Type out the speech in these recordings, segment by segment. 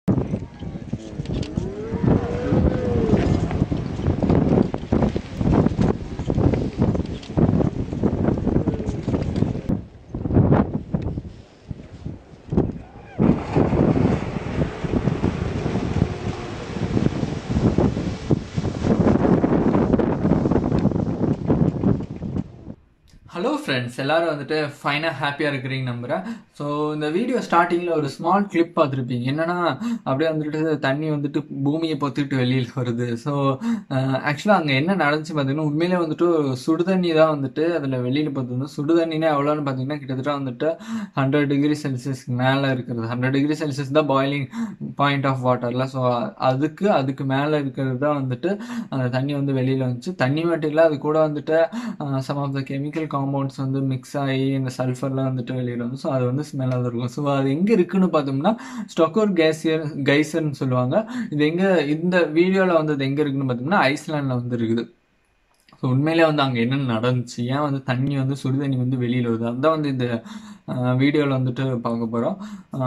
hello friends எல்லாரும் வந்துட்டு ஃபைனாக ஹாப்பியாக இருக்கிறீங்க நம்புகிறேன் ஸோ இந்த வீடியோ ஸ்டார்டிங்கில் ஒரு ஸ்மால் கிளிப் பார்த்துருப்பீங்க என்னன்னா அப்படியே வந்துட்டு தண்ணி வந்துட்டு பூமியை பொத்துக்கிட்டு வெளியில் வருது ஸோ ஆக்சுவலாக அங்கே என்ன நடந்துச்சு பார்த்தீங்கன்னா உண்மையிலே வந்துட்டு சுடுதண்ணி தான் வந்துட்டு அதில் வெளியில் பார்த்துருந்தோம் சுடுதண்ணினா எவ்வளோன்னு பார்த்தீங்கன்னா கிட்டத்தட்ட வந்துட்டு ஹண்ட்ரட் டிகிரி செல்சியஸ்க்கு மேலே இருக்கிறது ஹண்ட்ரட் டிகிரி செல்சியஸ் தான் பாயிலிங் பாயிண்ட் ஆஃப் வாட்டரில் ஸோ அதுக்கு அதுக்கு மேலே இருக்கிறது தான் வந்துட்டு அந்த தண்ணி வந்து வெளியில் வந்துச்சு தண்ணி மட்டும் இல்லை அது கூட வந்துட்டு some of the chemical compounds வந்து மிக்ஸ் ஆகி இந்த சல்ஃபர்லாம் வந்துட்டு வெளியில் வந்து ஸோ அது வந்து ஸ்மெல்லாக இருக்கும் ஸோ அது எங்கே இருக்குன்னு பார்த்தோம்னா ஸ்டொக்கோர் கேசியர் கைசர்னு சொல்லுவாங்க இது எங்கே இந்த வீடியோவில் வந்து அது எங்கே இருக்குன்னு பார்த்தோம்னா ஐஸ்லாண்டில் வந்து இருக்குது ஸோ உண்மையிலே வந்து அங்கே என்ன நடந்துச்சு ஏன் வந்து தண்ணி வந்து சுடுதண்ணி வந்து வெளியில் வருது அதுதான் வந்து இந்த வீடியோவில் வந்துட்டு பார்க்க போகிறோம்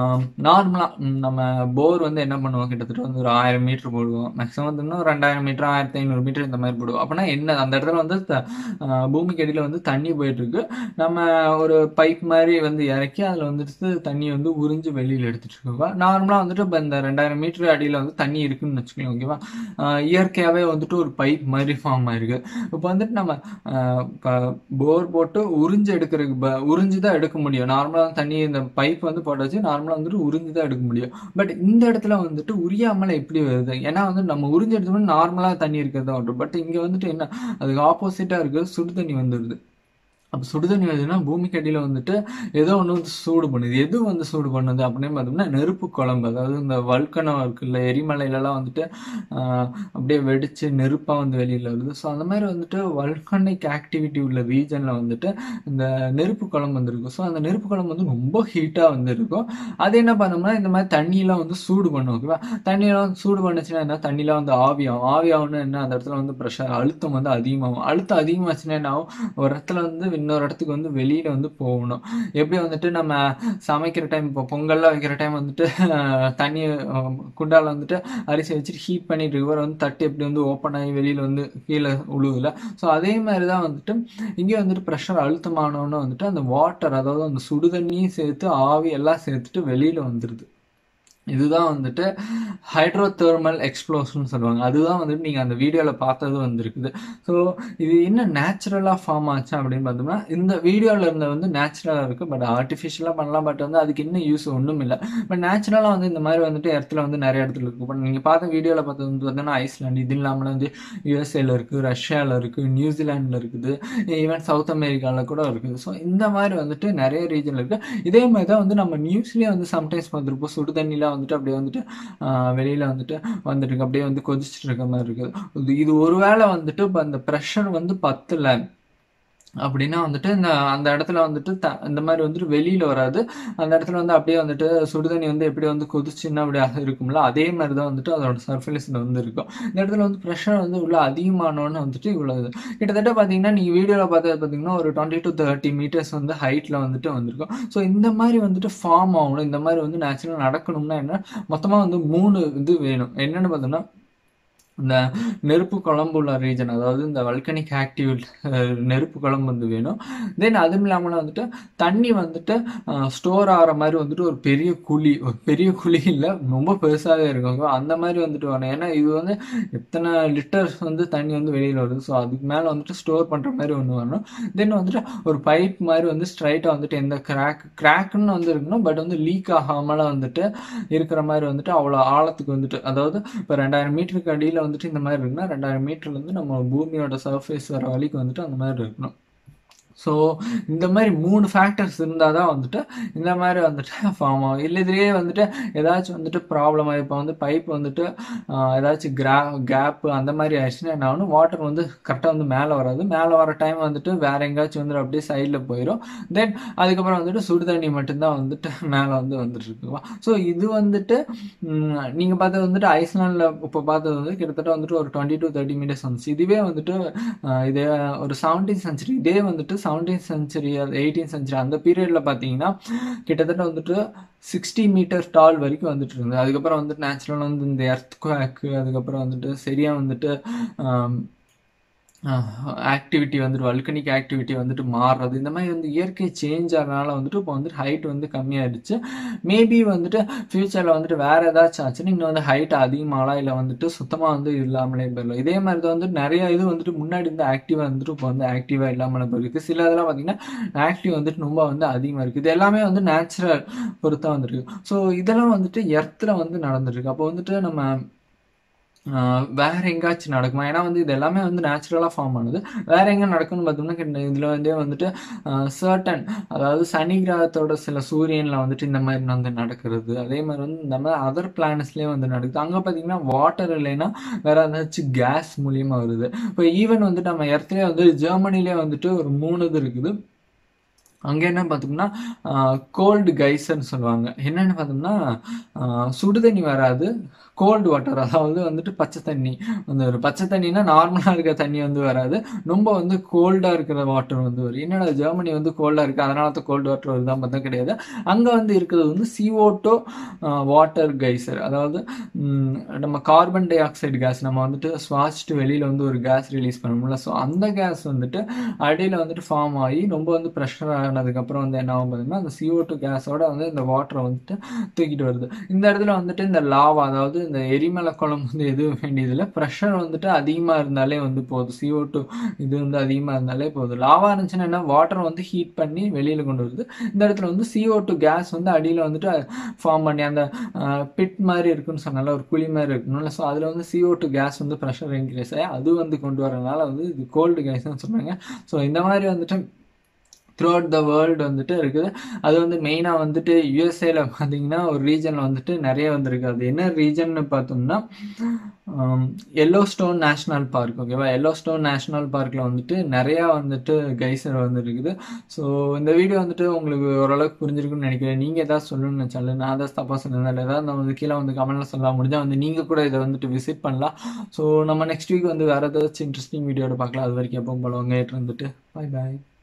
நார்மலாக நம்ம போர் வந்து என்ன பண்ணுவோம் கிட்டத்தட்ட வந்து ஒரு ஆயிரம் மீட்டர் போடுவோம் மேக்ஸிமம் வந்து இன்னும் ரெண்டாயிரம் மீட்டர் ஆயிரத்தி ஐநூறு மீட்டர் இந்த மாதிரி போடுவோம் அப்படின்னா என்ன அந்த இடத்துல வந்து பூமிக்கு அடியில் வந்து தண்ணி போயிட்டுருக்கு நம்ம ஒரு பைப் மாதிரி வந்து இறக்கி அதில் வந்துட்டு தண்ணி வந்து உறிஞ்சு வெளியில் எடுத்துகிட்டு இருக்கோம் நார்மலாக வந்துட்டு இப்போ இந்த ரெண்டாயிரம் மீட்டர் அடியில் வந்து தண்ணி இருக்குன்னு வச்சுக்கோங்க ஓகேவா இயற்கையாகவே வந்துட்டு ஒரு பைப் மாதிரி ஃபார்ம் ஆயிருக்கு இப்போ வந்துட்டு நம்ம இப்போ போர் போட்டு உறிஞ்சு எடுக்கிறதுக்கு உறிஞ்சு தான் எடுக்க முடியும் நார்மலாக தண்ணி இந்த பைப் வந்து போட்டாச்சு நார்மலாக வந்துட்டு உறிஞ்சு தான் எடுக்க முடியும் பட் இந்த இடத்துல வந்துட்டு உரியாமல் எப்படி வருது ஏன்னா வந்து நம்ம உறிஞ்சு எடுத்தோம்னா நார்மலாக தண்ணி இருக்கிறது தான் வரும் பட் இங்கே வந்துட்டு என்ன அதுக்கு ஆப்போசிட்டாக இருக்குது சுடு தண்ணி வந்துடுது அப்போ சுடுதண்ணி வருதுன்னா பூமிக்கு அடியில் வந்துட்டு ஏதோ ஒன்று வந்து சூடு பண்ணுது எது வந்து சூடு பண்ணுது அப்படின்னு பார்த்தோம்னா நெருப்பு குழம்பு அதாவது இந்த வல்கனம் இருக்குல்ல எரிமலையிலலாம் வந்துட்டு அப்படியே வெடிச்சு நெருப்பாக வந்து வெளியில் வருது ஸோ அந்த மாதிரி வந்துட்டு வல்கனிக் ஆக்டிவிட்டி உள்ள ரீஜனில் வந்துட்டு இந்த நெருப்பு குழம்பு வந்துருக்கும் ஸோ அந்த நெருப்பு குழம்பு வந்து ரொம்ப ஹீட்டாக வந்து இருக்கும் அது என்ன பண்ணோம்னா இந்த மாதிரி தண்ணியெலாம் வந்து சூடு பண்ணும் ஓகேவா தண்ணியெல்லாம் சூடு பண்ணுச்சுன்னா என்ன தண்ணியெலாம் வந்து ஆவியாகும் ஆவியாகும்னு என்ன அந்த இடத்துல வந்து ப்ரெஷர் அழுத்தம் வந்து அதிகமாகும் அழுத்தம் அதிகமாச்சுன்னா என்ன ஆகும் ஒரு இடத்துல வந்து இன்னொரு இடத்துக்கு வந்து வெளியில் வந்து போகணும் எப்படி வந்துட்டு நம்ம சமைக்கிற டைம் இப்போ பொங்கல்லாம் வைக்கிற டைம் வந்துட்டு தண்ணி குண்டால் வந்துட்டு அரிசி வச்சுட்டு ஹீட் பண்ணிட்டு இருக்கவர் வந்து தட்டு எப்படி வந்து ஓப்பன் ஆகி வெளியில் வந்து கீழே உழுவுல ஸோ அதே மாதிரி தான் வந்துட்டு இங்கே வந்துட்டு ப்ரெஷர் அழுத்தமானோன்னு வந்துட்டு அந்த வாட்டர் அதாவது அந்த சுடுதண்ணியும் சேர்த்து ஆவி எல்லாம் சேர்த்துட்டு வெளியில் வந்துடுது இதுதான் வந்துட்டு ஹைட்ரோ தெர்மல் எக்ஸ்ப்ளோஷன் சொல்லுவாங்க அதுதான் வந்துட்டு நீங்கள் அந்த வீடியோவில் பார்த்தது வந்திருக்குது ஸோ இது என்ன நேச்சுரலாக ஃபார்ம் ஆச்சு அப்படின்னு பார்த்தோம்னா இந்த வீடியோவில் இருந்த வந்து நேச்சுரலாக இருக்குது பட் ஆர்டிஃபிஷியலாக பண்ணலாம் பட் வந்து அதுக்கு இன்னும் யூஸ் ஒன்றும் இல்லை பட் நேச்சுரலாக வந்து இந்த மாதிரி வந்துட்டு இடத்துல வந்து நிறைய இடத்துல இருக்குது பட் நீங்கள் பார்த்த வீடியோவில் பார்த்தது வந்து பார்த்தீங்கன்னா ஐஸ்லாண்டு இது இல்லாமல் வந்து யூஎஸ்ஏல இருக்குது ரஷ்யாவில் இருக்குது நியூசிலாண்டில் இருக்குது ஈவன் சவுத் அமெரிக்காவில் கூட இருக்குது ஸோ இந்த மாதிரி வந்துட்டு நிறைய ரீஜனில் இருக்குது இதே மாதிரி தான் வந்து நம்ம நியூஸ்லேயே வந்து சம்டைம்ஸ் பார்த்துருப்போம் சுடு தண்ணிலாம் வந்துட்டு அப்படியே வந்துட்டு வெளியில் வந்துட்டு வந்துட்டு அப்படியே வந்து கொதிச்சுட்டு இருக்க மாதிரி இருக்குது இது ஒருவேளை வந்துட்டு இப்போ அந்த ப்ரெஷர் வந்து பத்தலை அப்படின்னா வந்துட்டு இந்த அந்த இடத்துல வந்துட்டு த இந்த மாதிரி வந்துட்டு வெளியில் வராது அந்த இடத்துல வந்து அப்படியே வந்துட்டு சுடுதண்ணி வந்து எப்படி வந்து கொதிச்சுன்னா அப்படி இருக்கும்ல அதே மாதிரி தான் வந்துட்டு அதோட சர்ஃபேஸில் வந்து இருக்கும் இந்த இடத்துல வந்து ப்ரெஷர் வந்து உள்ள அதிகமானோன்னு வந்துட்டு இவ்வளோ இது கிட்டத்தட்ட பார்த்தீங்கன்னா நீங்கள் வீடியோவில் பார்த்தது பார்த்தீங்கன்னா ஒரு டுவெண்ட்டி டு தேர்ட்டி மீட்டர்ஸ் வந்து ஹைட்டில் வந்துட்டு வந்திருக்கும் ஸோ இந்த மாதிரி வந்துட்டு ஃபார்ம் ஆகணும் இந்த மாதிரி வந்து நேச்சுரலாக நடக்கணும்னா என்ன மொத்தமாக வந்து மூணு இது வேணும் என்னென்னு பார்த்தோம்னா இந்த நெருப்பு குழம்பு உள்ள ரீஜன் அதாவது இந்த வல்கனிக் ஆக்டிவ் நெருப்பு குழம்பு வந்து வேணும் தென் அதுவும் இல்லாமல் வந்துட்டு தண்ணி வந்துட்டு ஸ்டோர் ஆகிற மாதிரி வந்துட்டு ஒரு பெரிய குழி ஒரு பெரிய குழி இல்லை ரொம்ப பெருசாகவே இருக்கும் அந்த மாதிரி வந்துட்டு வரணும் ஏன்னா இது வந்து எத்தனை லிட்டர்ஸ் வந்து தண்ணி வந்து வெளியில் வருது ஸோ அதுக்கு மேலே வந்துட்டு ஸ்டோர் பண்ணுற மாதிரி ஒன்று வரணும் தென் வந்துட்டு ஒரு பைப் மாதிரி வந்து ஸ்ட்ரைட்டாக வந்துட்டு எந்த கிராக் கிராக்குன்னு வந்து இருக்கணும் பட் வந்து லீக் ஆகாமலாம் வந்துட்டு இருக்கிற மாதிரி வந்துட்டு அவ்வளோ ஆழத்துக்கு வந்துட்டு அதாவது இப்போ ரெண்டாயிரம் மீட்டருக்கு அடியில் வந்துட்டு இந்த மாதிரி இருக்குன்னா ரெண்டாயிரம் மீட்டர்லேருந்து நம்ம பூமியோட சர்ஃபேஸ் வர வழிக்கு வந்துட்டு அந்த மாதிரி இருக்கணும் ஸோ இந்த மாதிரி மூணு ஃபேக்டர்ஸ் இருந்தால் தான் வந்துட்டு இந்த மாதிரி வந்துட்டு ஃபார்ம் ஆகும் இல்லை இதுலேயே வந்துட்டு ஏதாச்சும் வந்துட்டு ப்ராப்ளம் இப்போ வந்து பைப் வந்துட்டு ஏதாச்சும் கிரா கேப்பு அந்த மாதிரி ஆயிடுச்சுன்னா என்ன ஆகணும் வாட்டர் வந்து கரெக்டாக வந்து மேலே வராது மேலே வர டைம் வந்துட்டு வேற எங்கேயாச்சும் வந்துட்டு அப்படியே சைடில் போயிடும் தென் அதுக்கப்புறம் வந்துட்டு சுடு தண்ணி மட்டும்தான் வந்துட்டு மேலே வந்து வந்துட்டு இருக்குவா ஸோ இது வந்துட்டு நீங்கள் பார்த்தது வந்துட்டு ஐஸ்லாண்டில் இப்போ பார்த்தது வந்து கிட்டத்தட்ட வந்துட்டு ஒரு டுவெண்ட்டி டு தேர்ட்டி மீட்டர்ஸ் வந்துச்சு இதுவே வந்துட்டு இதே ஒரு செவன்டீன் சென்ச்சுரி இதே வந்துட்டு செவன்டீன் சென்ச்சுரி எயிட்டீன் சென்ச்சுரி அந்த பீரியடில் பார்த்தீங்கன்னா கிட்டத்தட்ட வந்துட்டு சிக்ஸ்டி மீட்டர் டால் வரைக்கும் வந்துட்டு இருந்தது அதுக்கப்புறம் வந்துட்டு நேச்சுரலாக வந்து இந்த எர்த் குவாக்கு அதுக்கப்புறம் வந்துட்டு சரியாக வந்துட்டு ஆக்டிவிட்டி வந்துட்டு வல்கனிக் ஆக்டிவிட்டி வந்துட்டு மாறுறது இந்த மாதிரி வந்து இயற்கை சேஞ்ச் ஆகிறனால வந்துட்டு இப்போ வந்துட்டு ஹைட் வந்து கம்மியாயிடுச்சு மேபி வந்துட்டு ஃப்யூச்சரில் வந்துட்டு வேறு ஏதாச்சும் ஆச்சுன்னா இன்னும் வந்து ஹைட் அதிகமாகலாம் இல்லை வந்துட்டு சுத்தமாக வந்து இல்லாமலே போயிடலாம் இதே மாதிரி தான் வந்துட்டு நிறைய இது வந்துட்டு முன்னாடி இருந்து ஆக்டிவாக இருந்துட்டு இப்போ வந்து ஆக்டிவாக இல்லாமல் போயிருக்கு சில இதெல்லாம் பார்த்தீங்கன்னா ஆக்டிவ் வந்துட்டு ரொம்ப வந்து அதிகமாக இருக்குது இது எல்லாமே வந்து நேச்சுரல் பொறுத்தான் வந்துருக்கு ஸோ இதெல்லாம் வந்துட்டு எர்த்தில் வந்து நடந்துருக்கு அப்போ வந்துட்டு நம்ம வேற எங்காச்சும் நடக்குமா ஏன்னா வந்து இது எல்லாமே வந்து நேச்சுரலாக ஃபார்ம் ஆனது வேற எங்கே நடக்கும்னு பார்த்தோம்னா இதில் வந்து வந்துட்டு சர்டன் அதாவது சனி கிரகத்தோட சில சூரியனில் வந்துட்டு இந்த மாதிரி வந்து நடக்கிறது அதே மாதிரி வந்து இந்த மாதிரி அதர் பிளானட்ஸ்லேயே வந்து நடக்குது அங்கே பார்த்தீங்கன்னா வாட்டர் இல்லைன்னா வேற ஏதாச்சும் கேஸ் மூலியமாக வருது இப்போ ஈவன் வந்துட்டு நம்ம இடத்துலேயே வந்து ஜெர்மனிலே வந்துட்டு ஒரு மூணு இது இருக்குது அங்கே என்ன பார்த்தோம்னா கோல்டு கைஸ்ன்னு சொல்லுவாங்க என்னென்னு பார்த்தோம்னா சுடு தண்ணி வராது கோல்டு வாட்டர் அதாவது வந்துட்டு பச்சை தண்ணி வந்து ஒரு பச்சை தண்ணினா நார்மலாக இருக்க தண்ணி வந்து வராது ரொம்ப வந்து கோல்டாக இருக்கிற வாட்டர் வந்து வரும் என்னடா ஜெர்மனி வந்து கோல்டாக இருக்குது அதனால தான் கோல்டு வாட்டர் வருதான் பார்த்தா கிடையாது அங்கே வந்து இருக்கிறது வந்து சிஓட்டோ வாட்டர் கைசர் அதாவது நம்ம கார்பன் டை ஆக்சைடு கேஸ் நம்ம வந்துட்டு சுவாசிட்டு வெளியில் வந்து ஒரு கேஸ் ரிலீஸ் பண்ணணும்ல ஸோ அந்த கேஸ் வந்துட்டு அடியில் வந்துட்டு ஃபார்ம் ஆகி ரொம்ப வந்து ப்ரெஷர் ஆனதுக்கப்புறம் வந்து என்ன ஆகும் பார்த்தீங்கன்னா அந்த சிஓ டூ கேஸோட வந்து இந்த வாட்டரை வந்துட்டு தூக்கிட்டு வருது இந்த இடத்துல வந்துட்டு இந்த லாவா அதாவது இந்த எரிமலை குளம் வந்து எதுவும் வேண்டியதில்லை ப்ரெஷர் வந்துட்டு அதிகமாக இருந்தாலே வந்து போதும் சிஓ டூ இது வந்து அதிகமாக இருந்தாலே போதும் லாவா இருந்துச்சுன்னா என்ன வாட்டர் வந்து ஹீட் பண்ணி வெளியில் கொண்டு வருது இந்த இடத்துல வந்து சிஓ டூ கேஸ் வந்து அடியில் வந்துட்டு ஃபார்ம் பண்ணி அந்த பிட் மாதிரி இருக்குன்னு சொன்னால ஒரு குழி மாதிரி இருக்கணும்ல ஸோ அதில் வந்து சிஓ டூ கேஸ் வந்து ப்ரெஷர் இன்க்ரீஸ் ஆகி அது வந்து கொண்டு வரனால வந்து இது கோல்டு கேஸ்ன்னு சொன்னாங்க ஸோ இந்த மாதிரி வந்துட்டு த்ரூ அவுட் த வேர்ல்டு வந்துட்டு இருக்குது அது வந்து மெயினாக வந்துட்டு யூஎஸ்ஏல பார்த்தீங்கன்னா ஒரு ரீஜனில் வந்துட்டு நிறைய வந்திருக்கு அது என்ன ரீஜன்னு பார்த்தோம்னா எல்லோ ஸ்டோன் நேஷ்னல் பார்க் ஓகேவா எல்லோ ஸ்டோன் நேஷ்னல் பார்க்கில் வந்துட்டு நிறையா வந்துட்டு கைசர் வந்து இருக்குது ஸோ இந்த வீடியோ வந்துட்டு உங்களுக்கு ஓரளவுக்கு புரிஞ்சிருக்குன்னு நினைக்கிறேன் நீங்கள் ஏதாவது சொல்லணும்னு நினச்சாலும் நான் ஏதாவது தப்பாக சொன்னதால் ஏதாவது நம்ம வந்து கீழே வந்து கமெண்ட்டில் சொல்லலாம் முடிஞ்சால் வந்து நீங்கள் கூட இதை வந்துட்டு விசிட் பண்ணலாம் ஸோ நம்ம நெக்ஸ்ட் வீக் வந்து வேறு ஏதாச்சும் இன்ட்ரெஸ்டிங் வீடியோட பார்க்கலாம் அது வரைக்கும் எப்பவும் போல உங்கள் வந்துட்டு பாய் பாய்